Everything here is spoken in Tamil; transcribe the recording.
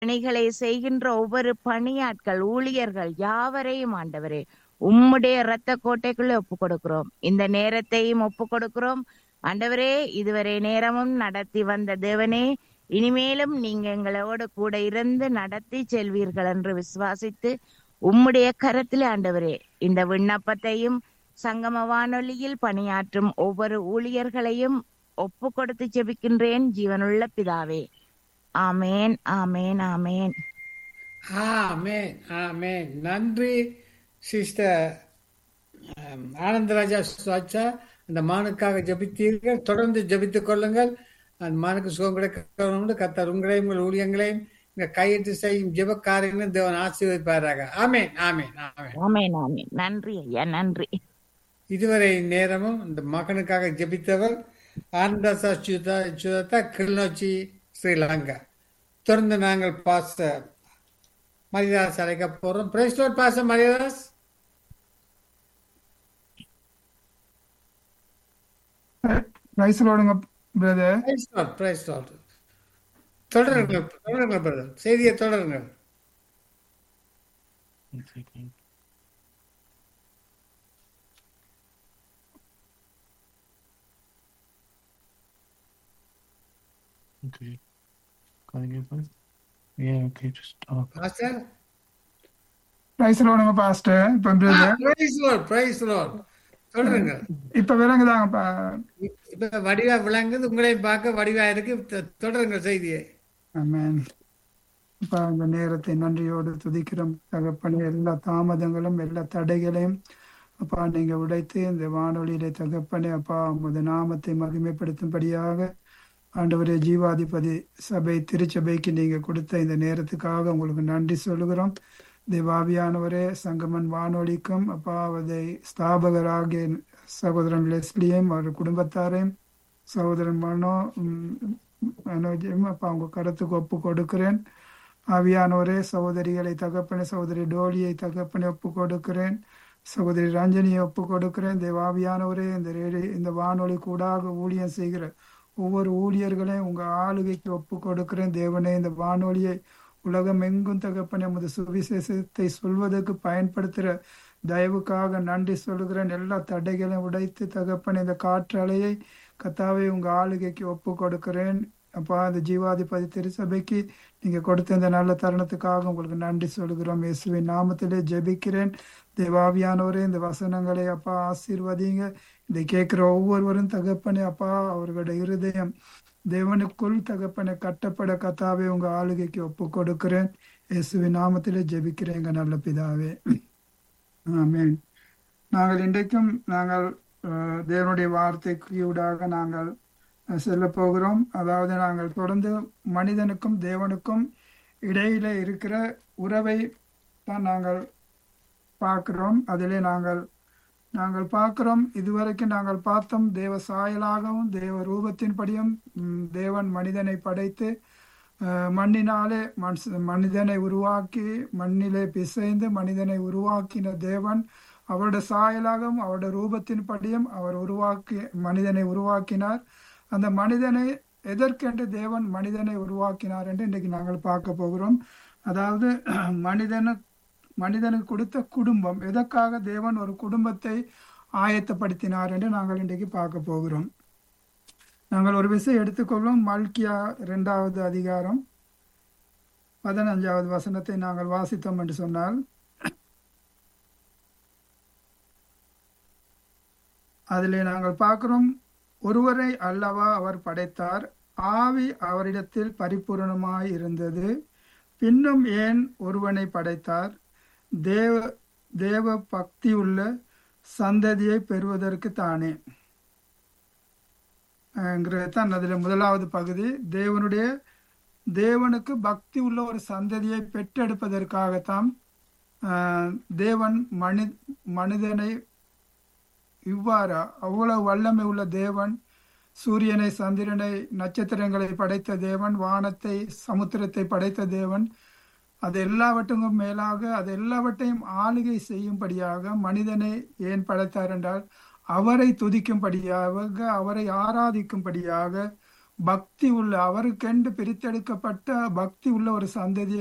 பணிகளை செய்கின்ற ஒவ்வொரு பணியாட்கள் ஊழியர்கள் யாவரையும் ஆண்டவரே உம்முடைய இரத்த கோட்டைக்குள்ளே ஒப்பு கொடுக்கிறோம் இந்த நேரத்தையும் ஒப்பு கொடுக்கிறோம் ஆண்டவரே இதுவரை நேரமும் நடத்தி வந்த தேவனே இனிமேலும் நீங்க எங்களோடு கூட இருந்து நடத்தி செல்வீர்கள் என்று விசுவாசித்து உம்முடைய கரத்திலே ஆண்டவரே இந்த விண்ணப்பத்தையும் சங்கம வானொலியில் பணியாற்றும் ஒவ்வொரு ஊழியர்களையும் ஒப்பு கொடுத்து ஜெபிக்கின்றேன் ஜீவனுள்ள பிதாவே ஆமேன் ஆமேன் ஆமேன் ஆமேன் ஆமேன் நன்றி சிஸ்டர் ஆனந்தராஜா சுவாச்சா அந்த மானுக்காக ஜபித்தீர்கள் தொடர்ந்து ஜபித்துக் கொள்ளுங்கள் அந்த மானுக்கு சுகம் கிடைக்கணும் கத்தர் உங்களையும் உங்கள் ஊழியங்களையும் இந்த கையெழுத்து செய்யும் ஜெப காரியங்களும் தேவன் ஆசீர்வதிப்பாராக ஆமேன் ஆமேன் ஆமேன் ஆமேன் ஆமேன் நன்றி ஐயா நன்றி இதுவரை நேரமும் இந்த மகனுக்காக ஜபித்தவர் ஆனந்தாசா சுதா சுதா கிளிநொச்சி ஸ்ரீலங்கா தொடர்ந்து நாங்கள் பாச மரியாதாஸ் அழைக்க போறோம் பிரைஸ்லோட் பாச மரியாதாஸ் ரைஸ் லோடுங்க பிரதர் பிரைஸ்லோட் பிரைஸ்லோட் தொடருங்கள் தொடருங்கள் பிரதர் செய்தியை தொடருங்கள் Okay. Can I get one? Yeah, okay, just talk. Pastor ரைஸ் லோடுங்க பாஸ்டர் இப்ப பிரதர் பிரைஸ்லோட் பிரைஸ்லோட் தொடருங்கள் இப்ப விளங்குதாங்க இப்ப வடிவா விளங்குது உங்களையும் பார்க்க வடிவா இருக்கு தொ- தொடருங்கள் செய்தியை ஆமென் அப்பா இந்த நேரத்தை நன்றியோடு துதிக்கிறோம் தகப்பனே எல்லா தாமதங்களும் எல்லா தடைகளையும் அப்பா நீங்க உடைத்து இந்த வானொலியிலே தகப்பனே அப்பா உமது நாமத்தை மகிமைப்படுத்தும்படியாக ஆண்டவரே ஜீவாதிபதி சபை திருச்சபைக்கு நீங்க கொடுத்த இந்த நேரத்துக்காக உங்களுக்கு நன்றி சொல்லுகிறோம் தேவாவியானவரே சங்கமன் வானொலிக்கும் அப்பா அதை ஸ்தாபகராகிய சகோதரன் லெஸ்லியும் அவர் குடும்பத்தாரையும் சகோதரன் மனோ ம், மனோஜையும் அப்பா உங்க கருத்துக்கு ஒப்பு கொடுக்கிறேன் ஆவியானவரே சகோதரிகளை தகப்பனே சகோதரி டோலியை தகப்பனே ஒப்பு கொடுக்கிறேன் சகோதரி ரஞ்சனியை ஒப்பு கொடுக்கிறேன் தேவாவியானவரே இந்த ரேடி இந்த வானொலி கூடாக ஊழியம் செய்கிற ஒவ்வொரு ஊழியர்களையும் உங்க ஆளுகைக்கு ஒப்பு கொடுக்கிறேன் தேவனே இந்த வானொலியை உலகம் எங்கும் தகப்பனே உமது சுவிசேஷத்தை சொல்வதற்கு பயன்படுத்துகிற தயவுக்காக நன்றி சொல்கிறேன் எல்லா தடைகளையும் உடைத்து தகப்பனே இந்த காற்றலையை கத்தாவை உங்க ஆளுகைக்கு ஒப்பு கொடுக்கிறேன் அப்பா இந்த ஜீவாதிபதி திருச்சபைக்கு நீங்க கொடுத்த இந்த நல்ல தருணத்துக்காக உங்களுக்கு நன்றி சொல்கிறோம் இயேசுவின் நாமத்திலே ஜெபிக்கிறேன் தேவாவியானவரே இந்த வசனங்களை அப்பா ஆசீர்வதிங்க இதை கேட்கிற ஒவ்வொருவரும் தகப்பனே அப்பா அவர்களுடைய இருதயம் தேவனுக்குள் தகப்பனை கட்டப்பட கத்தாவே உங்க ஆளுகைக்கு ஒப்பு கொடுக்கிறேன் இயேசுவின் நாமத்திலே ஜெபிக்கிறேங்க நல்ல பிதாவே ஆமென் நாங்கள் இன்றைக்கும் நாங்கள் அஹ், தேவனுடைய வார்த்தைக்கு ஊடாக நாங்கள் அஹ், செல்ல போகிறோம் அதாவது நாங்கள் தொடர்ந்து மனிதனுக்கும் தேவனுக்கும் இடையில இருக்கிற உறவை தான் நாங்கள் பார்க்கிறோம் அதிலே நாங்கள் நாங்கள் பார்க்கிறோம் இதுவரைக்கும் நாங்கள் பார்த்தோம் தேவ சாயலாகவும் தேவ ரூபத்தின்படியும் ம், தேவன் மனிதனை படைத்து அஹ், மண்ணினாலே மனுஷ மனிதனை உருவாக்கி மண்ணிலே பிசைந்து மனிதனை உருவாக்கின தேவன் அவருடைய சாயலாகவும் அவருடைய ரூபத்தின்படியும் அவர் உருவாக்கி மனிதனை உருவாக்கினார் அந்த மனிதனை எதற்கென்று தேவன் மனிதனை உருவாக்கினார் என்று இன்றைக்கு நாங்கள் பார்க்க போகிறோம் அதாவது மனிதனு மனிதனுக்கு கொடுத்த குடும்பம் எதற்காக தேவன் ஒரு குடும்பத்தை ஆயத்தப்படுத்தினார் என்று நாங்கள் இன்றைக்கு பார்க்க போகிறோம் நாங்கள் ஒரு விஷயம் எடுத்துக்கொள்வோம் மல்கியா இரண்டாவது அதிகாரம் பதினஞ்சாவது வசனத்தை நாங்கள் வாசித்தோம் என்று சொன்னால் அதிலே நாங்கள் பார்க்கிறோம் ஒருவரை அல்லவா அவர் படைத்தார் ஆவி அவரிடத்தில் பரிபூரணமாய் இருந்தது பின்னும் ஏன் ஒருவனை படைத்தார் தேவ தேவ பக்தியுள்ள சந்ததியை பெறுவதற்கு தானே தான் அதுல முதலாவது பகுதி தேவனுடைய தேவனுக்கு பக்தி உள்ள ஒரு சந்ததியை பெற்றெடுப்பதற்காகத்தான் ஆஹ், தேவன் மனி மனிதனை இவ்வாறு அவ்வளவு வல்லமை உள்ள தேவன் சூரியனை சந்திரனை நட்சத்திரங்களை படைத்த தேவன் வானத்தை சமுத்திரத்தை படைத்த தேவன் அது எல்லாவற்றுக்கும் மேலாக அது எல்லாவற்றையும் ஆளுகை செய்யும்படியாக மனிதனை ஏன் படைத்தார் என்றால் அவரை துதிக்கும்படியாக அவரை ஆராதிக்கும்படியாக பக்தி உள்ள அவருக்கென்று பிரித்தெடுக்கப்பட்ட பக்தி உள்ள ஒரு சந்ததியை